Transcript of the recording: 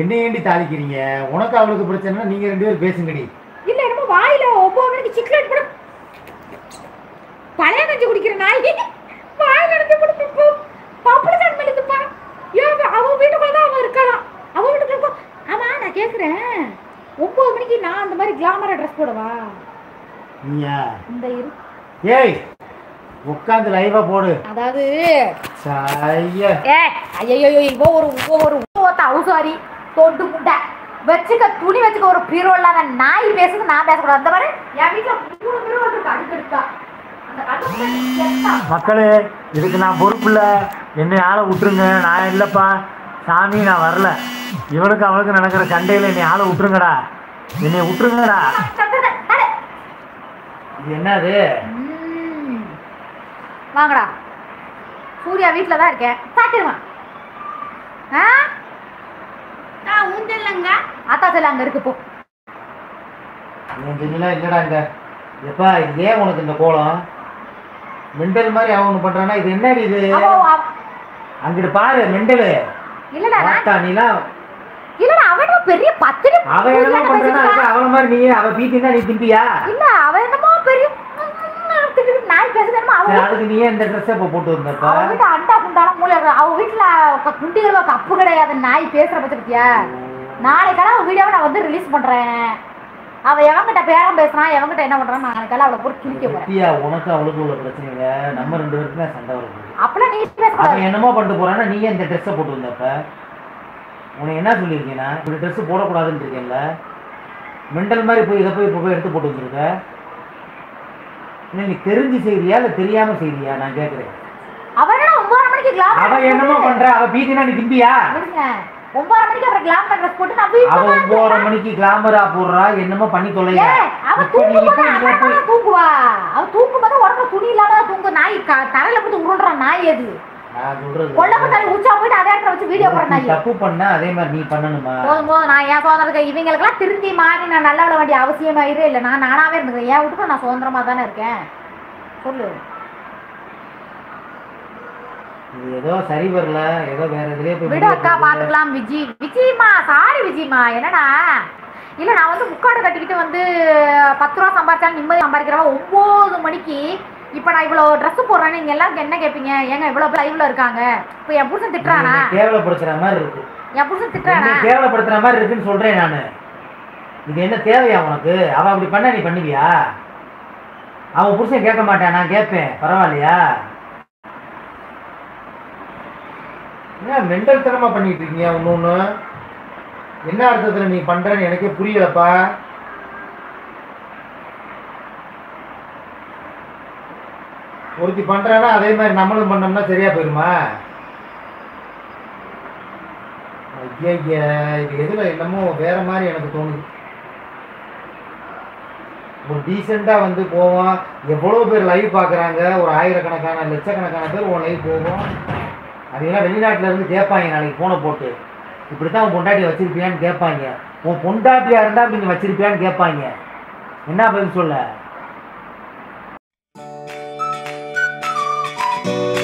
என்ன ஏண்டி தாளிக்கிறீங்க உனக்கு அவளுக்கு பிரச்சனைனா நீங்க ரெண்டு பேரும் பேசுங்கடி இல்ல என்னமோ வாயில ஒன்பது மணிக்கு சிக்லெட் கூட பழைய கஞ்சி குடிக்கிற நாய் வாயில எடுத்து கொடுத்து பப்பள தான் மெழுதுப்பா ஏன் அவன் வீட்டுக்குள்ள தான் அவன் இருக்கலாம் அவன் வீட்டுக்குள்ள போ- ஆமா நான் கேக்குறேன் ஒன்பது மணிக்கு நான் அந்த மாதிரி கிளாமரா ட்ரெஸ் போடவா நீயா இந்த இரு ஏய் உட்காந்து லைவா போடு அதாவது சாய ஏ ஐயோ இவோ ஒரு இவோ ஒரு ஓத்த அவுசாரி தொண்டு முண்டை வச்சுக்க துணி வச்சுக்க ஒரு பீரோ இல்லாத நாய் பேசுது நான் பேசக்கூடாது அந்த மாதிரி என் வீட்டுல மூணு பீரோ இருக்கு அடுக்கடுக்கா அந்த கடுப்புல செத்தா. மக்களே இதுக்கு நான் பொறுப்பு இல்லை என்னை ஆளை விட்டுருங்க நான் இல்லைப்பா சாமி நான் வரல இவனுக்கு அவனுக்கு நடக்கிற சண்டையில் என்னை ஆளை விட்டுருங்கடா என்னை விட்டுருங்கடா சத்தத்தை, அடே. இது என்னது ம். வாங்கடா சூர்யா வீட்டில் தான் இருக்கேன் சாப்பிடுவான் ஆ உண்டல்லங்க அத்தா செல்ல அங்கே இருக்கு போ என் ஜெமிலாம் இல்லைடா இங்க எப்பா இது ஏன் உனக்கு இந்த கோலம் மெண்டல் மாதிரி அவன் ஒன்று பண்ணுறானா இது என்னடி இது அவ அவ- அங்கிட்டு பாரு மெண்டலு இல்லடா நான் வாத்தா நீலாம் இல்லடா அவன் பெரிய பத்து அவன் என்னமோ பண்றானா அதுக்கு அவன மாதிரி நீ அவ பீத்தினா நீ திம்பியா இல்ல அவன் என்னமோ பெரிய நாய் பேசுறமா சரி, அவன் அதுக்கு நீ ஏன் இந்த ட்ரெஸ் இப்போ போட்டு வந்தப்பா அவ வீட்டு அண்டா குண்டால மூளை இருக்கு. அவ வீட்டுல க- குண்டிகளோ கப்பு கிடையாது நாய் பேசுற பட்சத்தியா நாளைக்கெல்லாம் அவன் வீடியோவை நான் வந்து ரிலீஸ் பண்றேன் அவ எவங்கிட்ட பேரம் பேசுறான் எவங்கிட்ட என்ன பண்றான் நாளைக்கெல்லாம் அவளை போட்டு கிழிக்க போறேன் பத்தியா உனக்கு அவளுக்கு உள்ள பிரச்சனைங்க நம்ம ரெண்டு பேருக்குமே சண்டை வருது அப்பெல்லாம் நீ பேசக்கூடாது அவன் என்னமோ பண்ணிட்டு போறான்னா நீ ஏன் இந்த ட்ரெஸ்ஸை போட்டு வந்தப்ப உனக்கு என்ன சொல்லியிருக்கேன்னா இப்படி ட்ரெஸ் போடக்கூடாதுன்னு இருக்கேன்ல மெண்டல் மாதிரி போய் இதை போய் இப்போ போய் எடுத்து போட்டு வந்திருக்க இல்லை நீ தெரிஞ்சு செய்றியா இல்லை தெரியாம செய்றியா நான் கேட்குறேன் அவன் என்ன ஒன்பதரை மணிக்கு கிளாம் அவ என்னமோ பண்ற அவ பீத்தினா நீ திம்பியா ஒன்பதரை மணிக்கு அப்புறம் கிளாம் ட்ரெஸ் போட்டு நான் அவ வீட்டுல ஒன்பதரை மணிக்கு கிளாமரா போடுறா என்னமோ பண்ணி தொலைங்க ஏய், அவ இப்ப நீ தூங்கும் இப்ப போது இங்க அவன் போய் தான் தூங்குவா அவ தூங்கும் போது உடம்புல துணி இல்லாம தான் தூங்கும் நாய் க- தரையில போட்டு உருள்றான் நாய் அது நான் சொல்றது கொல்லப்பட்டாரி உச்சா போயிட்டு அதே இடத்துல வச்சு வீடியோ போடுற நீ நாய் தப்பு பண்ண அதே மாதிரி நீ பண்ணணுமா போதும் போதும் நான் ஏன் சுதந்திரம் இருக்கேன் இவங்களுக்கெல்லாம் திருந்தி மாறி நான் நல்லா விட வேண்டிய அவசியமாயிரு இல்லை நான் நானாவே இருந்துக்கிறேன் என் வீட்டுக்கு நான் சுதந்திரமா தானே இருக்கேன் சொல்லு இது ஏதோ சரி வரல ஏதோ வேற எதுலயே போய் விடு முடிவு அக்கா பண்ணுது. பாத்துக்கலாம் விஜி விஜிமா சாரி விஜிமா என்னடா இல்ல நான் வந்து முக்காடு கட்டிக்கிட்டு வந்து பத்து ரூபா சம்பாதிச்சாலும் நிம்மதி சம்பாதிக்கிறவ ஒன்பது மணிக்கு இப்போ நான் இவ்வளோ ட்ரெஸ் போடுறேன்னு நீங்க எல்லாரும் என்ன கேட்பீங்க ஏங்க இவ்வளோ லைவ்ல இருக்காங்க இப்போ என் புருஷன் திட்டுறானா என்னை கேவலப்படுத்துற மாதிரி இருக்கு என் புருஷன் திட்டுறானா என்னை கேவலப்படுத்துற மாதிரி இருக்குன்னு சொல்றேன் நானு இது என்ன தேவையா உனக்கு அவ அப்படி பண்ண நீ பண்ணுவியா அவன் புருஷன் கேட்க மாட்டான் நான் கேட்பேன் பரவாயில்லையா என்ன மெண்டல் தனமா பண்ணிட்டு இருக்கீங்க ஒன்று ஒன்று என்ன அர்த்தத்துல நீ பண்றன்னு எனக்கே புரியலப்பா ஒருத்தி பண்றானா அதே மாதிரி நம்மளும் பண்ணோம்னா சரியா போயிருமா ஐயா இது எதுல என்னமோ வேற மாதிரி எனக்கு தோணுது ஒரு டீசெண்டாக வந்து போவோம் எவ்வளோ பேர் லைவ் பார்க்குறாங்க ஒரு ஆயிரக்கணக்கான லட்சக்கணக்கான பேர் உன் லைவ் போகும் அதெல்லாம் வெளிநாட்டுல இருந்து கேட்பாங்க நாளைக்கு ஃபோனை போட்டு இப்படி தான் உன் பொண்டாட்டி வச்சிருப்பியான்னு கேட்பாங்க உன் பொண்டாட்டியா இருந்தா அப்படி நீ வச்சிருப்பியான்னு கேட்பாங்க என்ன பதில் சொல்ல